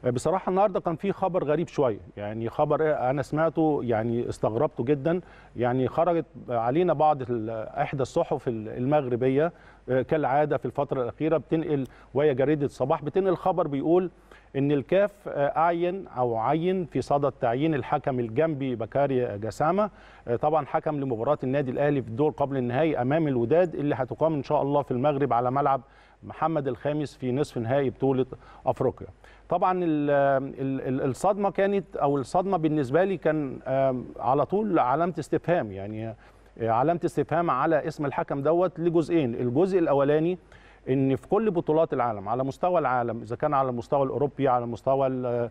بصراحه النهارده كان في خبر غريب شويه يعني خبر انا سمعته يعني استغربته جدا يعني خرجت علينا بعض احدى الصحف المغربيه كالعاده في الفتره الاخيره بتنقل وهي جريده الصباح بتنقل خبر بيقول ان الكاف اعين او عين في صدد تعيين الحكم الجنبي بكاري جسامه طبعا حكم لمباراه النادي الاهلي في الدور قبل النهائي امام الوداد اللي هتقام ان شاء الله في المغرب على ملعب محمد الخامس في نصف نهائي بطوله افريقيا طبعا الصدمه كانت او الصدمه بالنسبه لي كان على طول علامه استفهام يعني علامه استفهام على اسم الحكم دوت لجزئين الجزء الاولاني ان في كل بطولات العالم على مستوى العالم اذا كان على المستوى الاوروبي على مستوى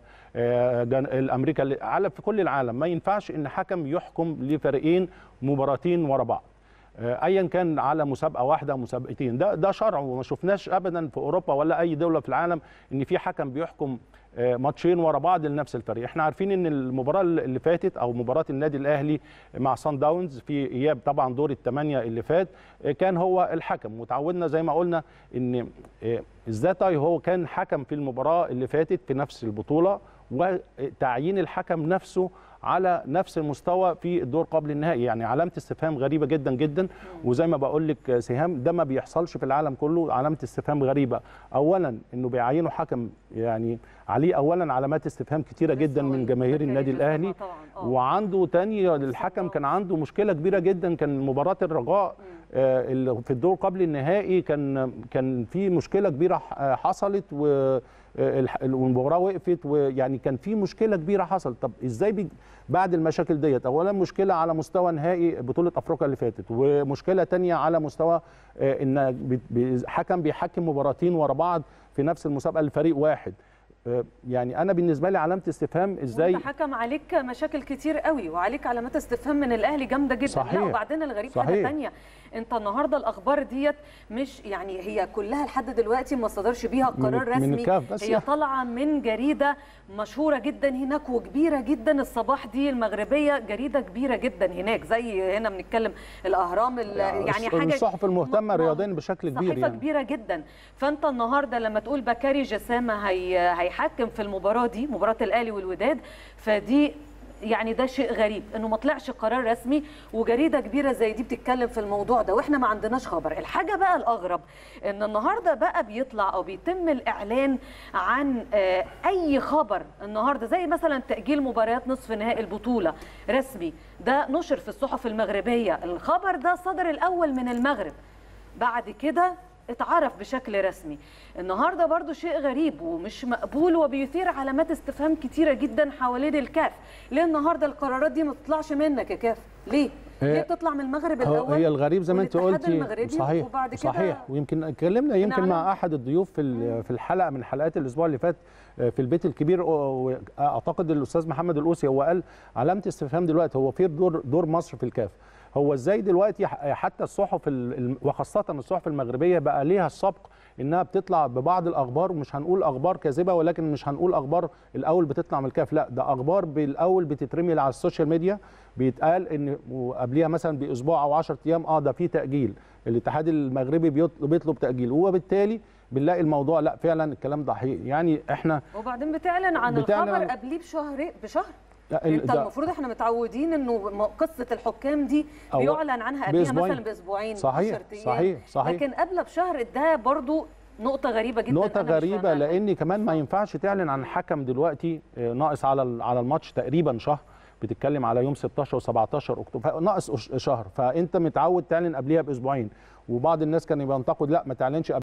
الامريكا على في كل العالم ما ينفعش ان حكم يحكم لفريقين مباراتين ورا بعض ايا كان على مسابقه واحده مسابقتين ده ده شرع وما شفناش ابدا في اوروبا ولا اي دوله في العالم ان في حكم بيحكم ماتشين ورا بعض لنفس الفريق احنا عارفين ان المباراه اللي فاتت او مباراه النادي الاهلي مع سان داونز في اياب طبعا دور الثمانيه اللي فات كان هو الحكم وتعودنا زي ما قلنا ان الزاتاي هو كان حكم في المباراه اللي فاتت في نفس البطوله وتعيين الحكم نفسه على نفس المستوى في الدور قبل النهائي يعني علامه استفهام غريبه جدا جدا وزي ما بقول لك سهام ده ما بيحصلش في العالم كله علامه استفهام غريبه اولا انه بيعينوا حكم يعني عليه اولا علامات استفهام كتيره جدا من جماهير النادي الاهلي وعنده تاني الحكم كان عنده مشكله كبيره جدا كان مباراه الرجاء اللي في الدور قبل النهائي كان كان في مشكله كبيره حصلت و والمباراه وقفت ويعني كان في مشكله كبيره حصلت طب ازاي بي بعد المشاكل ديت اولا مشكله على مستوى نهائي بطوله افريقيا اللي فاتت ومشكله تانية على مستوى ان حكم بيحكم مباراتين ورا بعض في نفس المسابقه لفريق واحد يعني انا بالنسبه لي علامه استفهام ازاي حكم عليك مشاكل كتير قوي وعليك علامات استفهام من الاهلي جامده جدا صحيح. لا وبعدين الغريب صحيح. حاجه ثانيه انت النهارده الاخبار ديت مش يعني هي كلها لحد دلوقتي ما صدرش بيها قرار من رسمي بس هي طالعه من جريده مشهوره جدا هناك وكبيره جدا الصباح دي المغربيه جريده كبيره جدا هناك زي هنا بنتكلم الاهرام يعني, يعني حاجه الصحف المهتمه رياضيا بشكل كبير صحيفه يعني. كبيره جدا فانت النهارده لما تقول بكاري جسامه هي هيحكم في المباراه دي مباراه الاهلي والوداد فدي يعني ده شيء غريب انه ما طلعش قرار رسمي وجريده كبيره زي دي بتتكلم في الموضوع ده واحنا ما عندناش خبر الحاجه بقى الاغرب ان النهارده بقى بيطلع او بيتم الاعلان عن اي خبر النهارده زي مثلا تاجيل مباريات نصف نهائي البطوله رسمي ده نشر في الصحف المغربيه الخبر ده صدر الاول من المغرب بعد كده اتعرف بشكل رسمي النهارده برضو شيء غريب ومش مقبول وبيثير علامات استفهام كتيره جدا حوالين الكاف ليه النهارده القرارات دي ما تطلعش منك يا كاف ليه ليه بتطلع من المغرب الاول هي الغريب زي ما انت قلتي صحيح وبعد كده صحيح ويمكن اتكلمنا يمكن مع احد الضيوف في في الحلقه من حلقات الاسبوع اللي فات في البيت الكبير اعتقد الاستاذ محمد القوسي هو قال علامه استفهام دلوقتي هو في دور دور مصر في الكاف هو ازاي دلوقتي حتى الصحف وخاصه الصحف المغربيه بقى ليها السبق انها بتطلع ببعض الاخبار ومش هنقول اخبار كاذبه ولكن مش هنقول اخبار الاول بتطلع من الكاف لا ده اخبار بالاول بتترمي على السوشيال ميديا بيتقال ان وقبليها مثلا باسبوع او 10 ايام اه ده في تاجيل الاتحاد المغربي بيطلب تاجيل وبالتالي بنلاقي الموضوع لا فعلا الكلام ده حقيقي يعني احنا وبعدين بتعلن عن بتعلن الخبر قبليه بشهر بشهر انت المفروض احنا متعودين انه قصه الحكام دي بيعلن عنها قبلها مثلا باسبوعين صحيح صحيح صحيح لكن قبل بشهر ده برضو نقطة غريبة جدا نقطة غريبة لأن كمان ما ينفعش تعلن عن حكم دلوقتي ناقص على على الماتش تقريبا شهر بتتكلم على يوم 16 و17 اكتوبر ناقص شهر فانت متعود تعلن قبلها باسبوعين وبعض الناس كان بينتقد لا ما تعلنش